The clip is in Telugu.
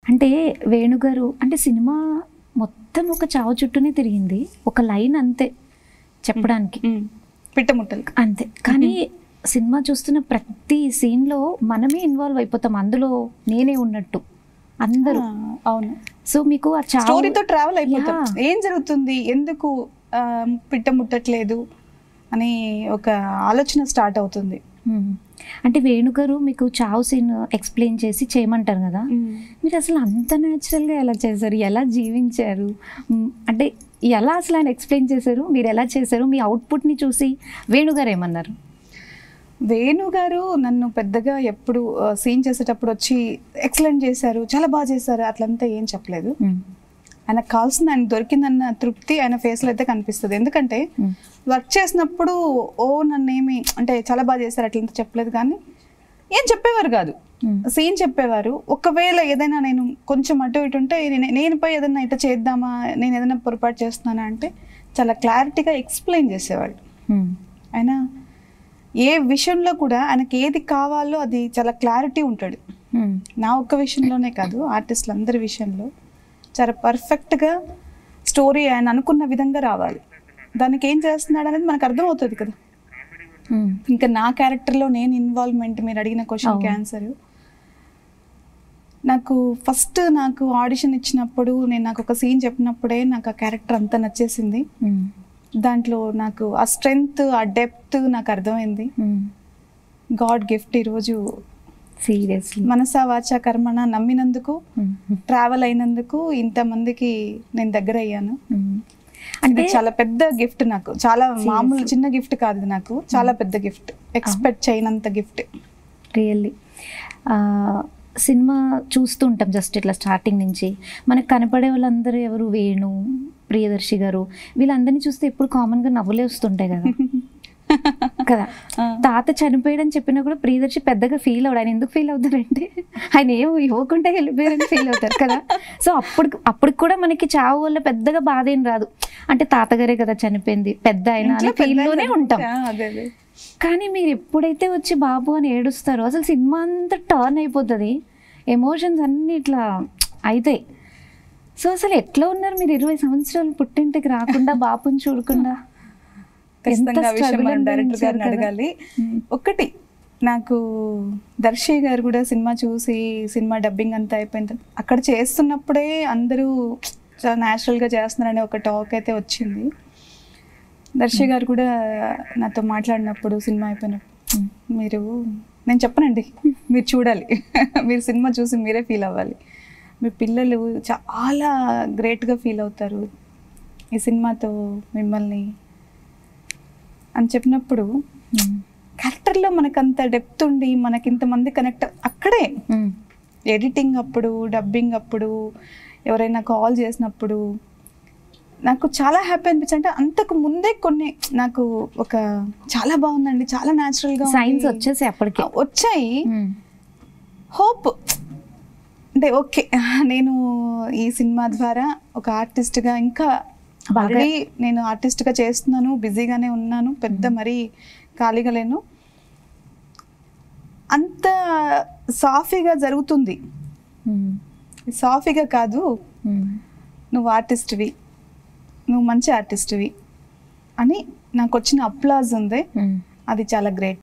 అంటే వేణుగారు అంటే సినిమా మొత్తం ఒక చావు చుట్టూనే తిరిగింది ఒక లైన్ అంతే చెప్పడానికి ఉమ్. పిట్టముట్టలు అంతే కానీ సినిమా చూస్తున్న ప్రతి సీన్లో మనమే ఇన్వాల్వ్ అయిపోతాం అందులో నేనే ఉన్నట్టు అందరూ ఆ, అవును సో మీకు ఆ చావు స్టోరీతో ట్రావెల్ అయిపోతాం Yeah. ఏం జరుగుతుంది ఎందుకు ఆ, పిట్ట ముట్టట్లేదు అని ఒక ఆలోచన స్టార్ట్ అవుతుంది మ్మ్. అంటే వేణుగారు మీకు చావు సీన్ ఎక్స్ప్లెయిన్ చేసి చేయమంటారు కదా మీరు అసలు అంత న్యాచురల్గా ఎలా చేశారు ఎలా జీవించారు మ్, అంటే ఎలా అసలు ఆయన ఎక్స్ప్లెయిన్ చేశారు మీరు ఎలా చేశారు మీ అవుట్పుట్ని చూసి వేణుగారు ఏమన్నారు వేణు గారు నన్ను పెద్దగా ఎప్పుడు సీన్ చేసేటప్పుడు వచ్చి ఎక్సలెంట్ చేశారు చాలా బాగా చేశారు అట్లంతా ఏం చెప్పలేదు మ్, ఆయనకు కావాల్సింది ఆయన దొరికిందన్న తృప్తి ఆయన ఫేస్లో అయితే కనిపిస్తుంది ఎందుకంటే మ్, వర్క్ చేసినప్పుడు ఓ నన్ను ఏమి అంటే చాలా బాగా చేశారు అట్లంతా చెప్పలేదు కానీ ఏం చెప్పేవారు కాదు మ్, సీన్ చెప్పేవారు ఒకవేళ ఏదైనా నేను కొంచెం అటు ఇటు ఉంటే నేను నేను పోయి ఏదైనా ఇట్లా చేద్దామా నేను ఏదైనా పొరపాటు చేస్తున్నానా అంటే చాలా క్లారిటీగా ఎక్స్ప్లెయిన్ చేసేవాళ్ళు మ్, ఆయన ఏ విషయంలో కూడా ఆయనకి ఏది కావాలో అది చాలా క్లారిటీ ఉంటాడు మ్, నా ఒక్క విషయంలోనే కాదు ఆర్టిస్టులు అందరి విషయంలో చాలా పర్ఫెక్ట్గా స్టోరీ ఆయన అనుకున్న విధంగా రావాలి దానికి ఏం చేస్తున్నాడు అనేది మనకు అర్థమవుతుంది కదా మ్, ఇంకా నా క్యారెక్టర్లో నేను ఇన్వాల్వ్మెంట్ మీరు అడిగిన క్వశ్చన్కి అవును. ఆన్సర్ నాకు ఫస్ట్ నాకు ఆడిషన్ ఇచ్చినప్పుడు నేను నాకు ఒక సీన్ చెప్పినప్పుడే నాకు ఆ క్యారెక్టర్ అంతా నచ్చేసింది మ్, దాంట్లో నాకు ఆ స్ట్రెంగ్త్ ఆ డెప్త్ నాకు అర్థమైంది మ్. గాడ్ గిఫ్ట్ ఈరోజు సీరియస్లీ మనసా వాచ కర్మణ నమ్మినందుకు మ్, మ్, ట్రావెల్ అయినందుకు ఇంతమందికి నేను దగ్గర అయ్యాను మ్. అంటే అంటే చాలా పెద్ద గిఫ్ట్ నాకు చాలా మామూలు Seriously. చిన్న గిఫ్ట్ కాదు ఇది నాకు చాలా పెద్ద గిఫ్ట్ ఎక్స్పెక్ట్ చేయనంత గిఫ్ట్ రియల్లీ సినిమా చూస్తూ ఉంటాం జస్ట్ ఇట్లా స్టార్టింగ్ నుంచి మనకు కనపడే వాళ్ళందరూ ఎవరు వేణు ప్రియదర్శి గారు వీళ్ళందరినీ చూస్తే ఎప్పుడు కామన్గా నవ్వులే వస్తుంటాయి కదా కదా తాత చనిపోయాడని చెప్పినా కూడా ప్రియదర్శి పెద్దగా ఫీల్ అవడు ఆయన ఎందుకు ఫీల్ అవుతారంటే ఆయన ఏం ఇవ్వకుండా వెళ్ళిపోయారని ఫీల్ అవుతారు కదా సో అప్పుడు అప్పుడు కూడా మనకి చావు వల్ల పెద్దగా బాధ ఏం రాదు అంటే తాతగారే కదా చనిపోయింది పెద్ద ఆయన అనే ఫీల్లోనే ఉంటాం అదే అదే కానీ మీరు ఎప్పుడైతే వచ్చి బాబు అని ఏడుస్తారో అసలు సినిమా అంతా టర్న్ అయిపోతుంది ఎమోషన్స్ అన్నీ ఇట్లా అవుతాయి సో అసలు ఎట్లా ఉన్నారు మీరు ఇరవై సంవత్సరాలు పుట్టింటికి రాకుండా బాబుని చూడకుండా ఖచ్చితంగా ఆ విషయం struggle మనం డైరెక్టర్ గారిని అనుభవించారు కదా. అడగాలి మ్మ్. ఒకటి నాకు దర్శి గారు కూడా సినిమా చూసి సినిమా డబ్బింగ్ అంతా అయిపోయిన తర్వాత అక్కడ చేస్తున్నప్పుడే అందరూ చాలా న్యాచురల్గా చేస్తున్నారనే ఒక టాక్ అయితే వచ్చింది దర్శి గారు కూడా నాతో మాట్లాడినప్పుడు సినిమా అయిపోయినప్పుడు మీరు నేను చెప్పనండి మీరు చూడాలి మీరు సినిమా చూసి మీరే ఫీల్ అవ్వాలి మీ పిల్లలు చాలా గ్రేట్గా ఫీల్ అవుతారు ఈ సినిమాతో మిమ్మల్ని అని చెప్పినప్పుడు మ్మ్. క్యారెక్టర్లో మనకు అంత డెప్త్ ఉండి మనకి ఇంతమంది కనెక్ట్ అక్కడే మ్మ్. ఎడిటింగ్ అప్పుడు డబ్బింగ్ అప్పుడు ఎవరైనా కాల్ చేసినప్పుడు నాకు చాలా హ్యాపీ అనిపించింది అంటే అంతకు ముందే కొన్ని నాకు ఒక చాలా బాగుందండి చాలా న్యాచురల్గా సైన్స్ వచ్చేసి అప్పటికే వచ్చాయి మ్మ్. హోప్ అంటే ఓకే నేను ఈ సినిమా ద్వారా ఒక ఆర్టిస్ట్గా ఇంకా బాగా- ఆల్రెడీ నేను ఆర్టిస్ట్గా చేస్తున్నాను బిజీగానే ఉన్నాను పెద్ద మరీ ఖాళీగా లేను అంత సాఫీగా జరుగుతుంది మ్మ్. సాఫీగా కాదు మ్మ్. నువ్వు ఆర్టిస్ట్వి నువ్వు మంచి ఆర్టిస్ట్వి అని నాకు వచ్చిన అప్లాజ్ ఉంది మ్మ్. అది చాలా గ్రేట్